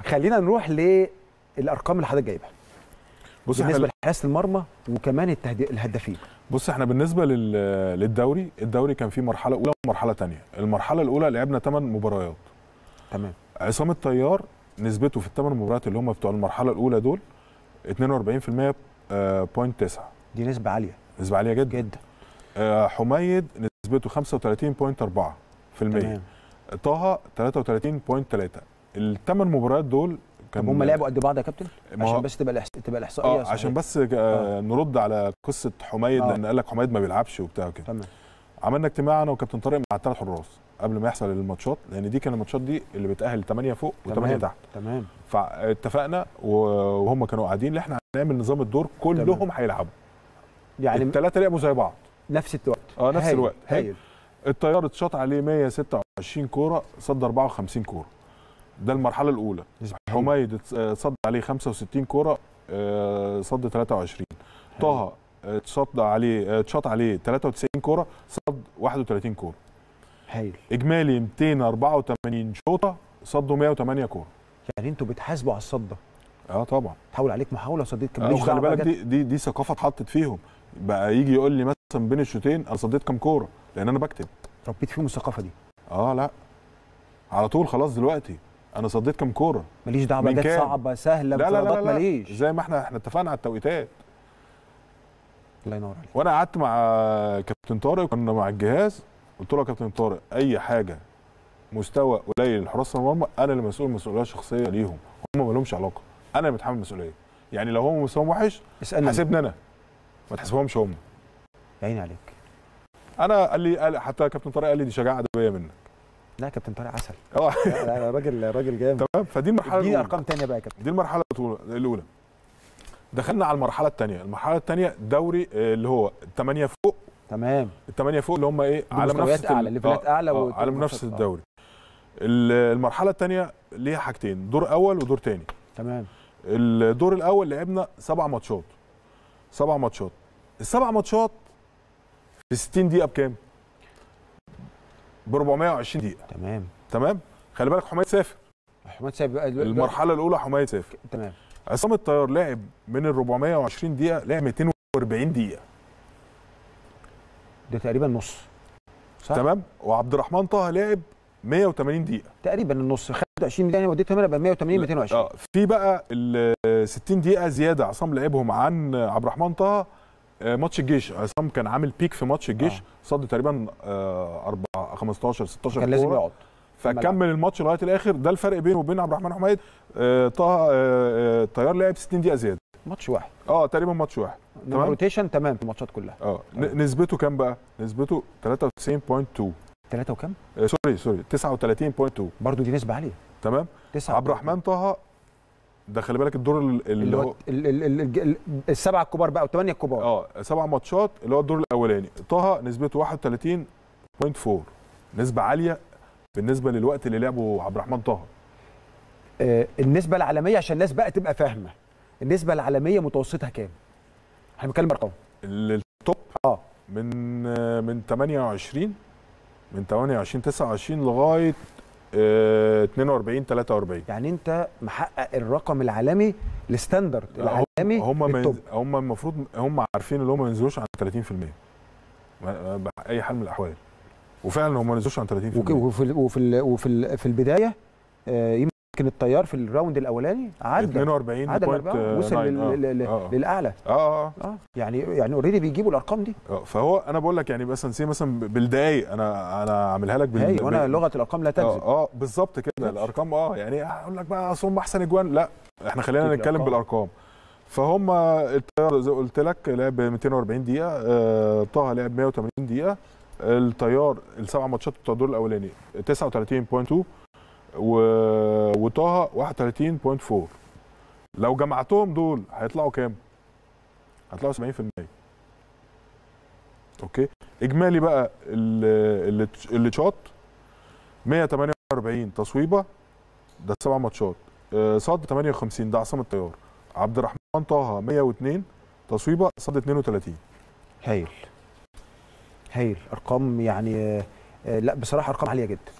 خلينا نروح للارقام اللي حضرتك جايبها بص بالنسبه احنا لحراسه المرمى وكمان التهدي... الهدافين بص احنا بالنسبه لل... للدوري الدوري كان فيه مرحله اولى ومرحله ثانيه المرحله الاولى لعبنا 8 مباريات تمام عصام الطيار نسبته في الثمان مباريات اللي هم بتوع المرحله الاولى دول 42% آه، بوينت 9 دي نسبه عاليه نسبه عاليه جدا جدا آه، حميد نسبته 35.4% تمام طه 33.3 الثمان مباريات دول طب هم لعبوا قد بعض يا كابتن ما هو- عشان بس تبقى الإحس... تبقى الاحصائيه اه صحيحة. عشان بس آه نرد على قصه حميد آه. لان قال لك حميد ما بيلعبش وبتاع كده تمام عملنا اجتماع انا وكابتن طارق مع الثلاث حراس قبل ما يحصل الماتشات لان دي كان الماتشات دي اللي بتاهل 8 فوق و8 تمام. تحت تمام فاتفقنا و- وهم كانوا قاعدين ان احنا هنعمل نظام الدور كلهم هيلعبوا يعني الثلاثه لعبوا زي بعض نفس الوقت اه نفس هايل. الوقت هايل الطيار اتشاط عليه 126 كوره صد 54 كوره ده المرحله الاولى نسبة حميد اتس- آه، صد عليه 65 كوره آه، صد 23 طه اتشاط عليه آه، اتشاط عليه 93 كوره صد 31 كوره هايل اجمالي 284 شوطه صدوا 108 كوره يعني انتوا بتحاسبوا على الصده اه طبعا تحاول عليك محاوله صديت كان آه ماليش وخلي دعوة بالك بقى دي دي دي ثقافه اتحطت فيهم بقى يجي يقول لي مثلا بين الشوطين انا صديت كام كوره لان انا بكتب جت. ربيت فيهم الثقافه دي اه لا على طول خلاص دلوقتي انا صديت كام كوره ماليش دعوه بقى من جت كام؟ صعبه سهله لا لا لا, مفردات لا, لا. ماليش زي ما احنا احنا اتفقنا على التوقيتات الله ينور عليك وانا قعدت مع كابتن طارق كنا مع الجهاز قلت له يا كابتن طارق اي حاجه مستوى قليل لحراس المرمى انا اللي مسؤول مسؤوليه شخصيه ليهم هم ما لهمش علاقه انا اللي متحمل المسؤوليه يعني لو هم مستواهم وحش اسالني حاسبني انا ما تحسبهمش هم يا عيني عليك انا قال لي قال حتى كابتن طارق قال لي دي شجاعه ادبيه منك لا يا كابتن طارق عسل اه لا لا راجل راجل جامد تمام فدي المرحله دي الاولى ارقام تانية بقى يا كابتن دي المرحله الأولى- الاولى دخلنا على المرحله الثانيه المرحله الثانيه دوري آه، اللي هو 8 فوق تمام الثمانيه فوق اللي هم ايه على بمستويات منافسه أعلى، ال- ليفلات آه، أعلى آه و- على منافسه ومنافسة- آه. الدوري ال- المرحله الثانيه ليها حاجتين دور اول ودور ثاني تمام الدور الاول لعبنا سبع ماتشات سبع ماتشات السبع ماتشات في 60 دقيقه بكام ب 420 دقيقه تمام تمام خلي بالك حمايد سافر احمد سايب بقى المرحله الاولى حمايد سافر تمام عصام الطيار لعب من ال 420 دقيقه لعب 240 دقيقه ده تقريبا نص صح تمام وعبد الرحمن طه لعب 180 دقيقه تقريبا النص 25 دقيقه وديت هنا يبقى 180 220 اه في بقى ال 60 دقيقه زياده عصام لعبهم عن عبد الرحمن طه آه، ماتش الجيش عصام كان عامل بيك في ماتش الجيش آه. صد تقريبا آه، 4 15 16 كان لازم كورة. يقعد فكمل الماتش لغايه الاخر ده الفرق بينه وبين عبد الرحمن حميد آه، طه آه، آه، الطيار لعب 60 دقيقه زياده ماتش واحد اه تقريبا ماتش واحد انما تمام. روتيشن تمام في الماتشات كلها اه ن- نسبته كام بقى نسبته 93.2 ثلاثة وكام؟ آه، سوري سوري 39.2 برضو دي نسبة عالية تمام تسعة عبد الرحمن طه ده خلي بالك الدور ال- اللي اللي هو هو ال- ال- ال- ال- ال- السبعة الكبار بقى والثمانية الكبار اه سبع ماتشات اللي هو الدور الاولاني طه نسبته 31.4 نسبه عاليه بالنسبه للوقت اللي لعبه عبد الرحمن طه آه النسبة العالمية عشان الناس بقى تبقى فاهمة النسبة العالمية متوسطها كام؟ احنا بنتكلم ارقام ال- التوب اه من آه، من 28 من 28 29 لغايه آه، 42 43 يعني انت محقق الرقم العالمي الستاندرد العالمي هم ما للتوب. ينز- هم المفروض هم عارفين ان هم ما ينزلوش عن 30% ما- ما- باي حال من الاحوال وفعلا هم ما نزلوش عن 30% وك- وفي ال وفي ال وفي ال في البدايه آه، يمكن الطيار في الراوند الاولاني عدى 42 عدى بوينت الأربعة، وصل ناين. لل- آه. لل- آه. للاعلى اه اه اه يعني يعني اوريدي بيجيبوا الارقام دي اه فهو انا بقول لك يعني مثلا سي مثلا بالدقايق انا انا عاملها لك بال هاي وانا بال- لغه الارقام لا تكذب اه اه بالظبط كده ماشي. الارقام اه يعني اقول لك بقى اصل هم احسن اجوان لا احنا خلينا أكيد نتكلم الأرقام. بالارقام فهم الطيار زي ما قلت لك لعب 240 دقيقه آه طه لعب 180 دقيقه الطيار السبع ماتشات بتوع الدور الاولاني 39.2 و... وطه 31.4 لو جمعتهم دول هيطلعوا كام؟ هيطلعوا 70% اوكي اجمالي بقى ال- اللي اللي شاط 148 تصويبه ده سبع ماتشات آه، صد 58 ده عصام الطيار عبد الرحمن طه 102 تصويبه صد 32 هايل هايل ارقام يعني آه، آه، لا بصراحه ارقام عاليه جدا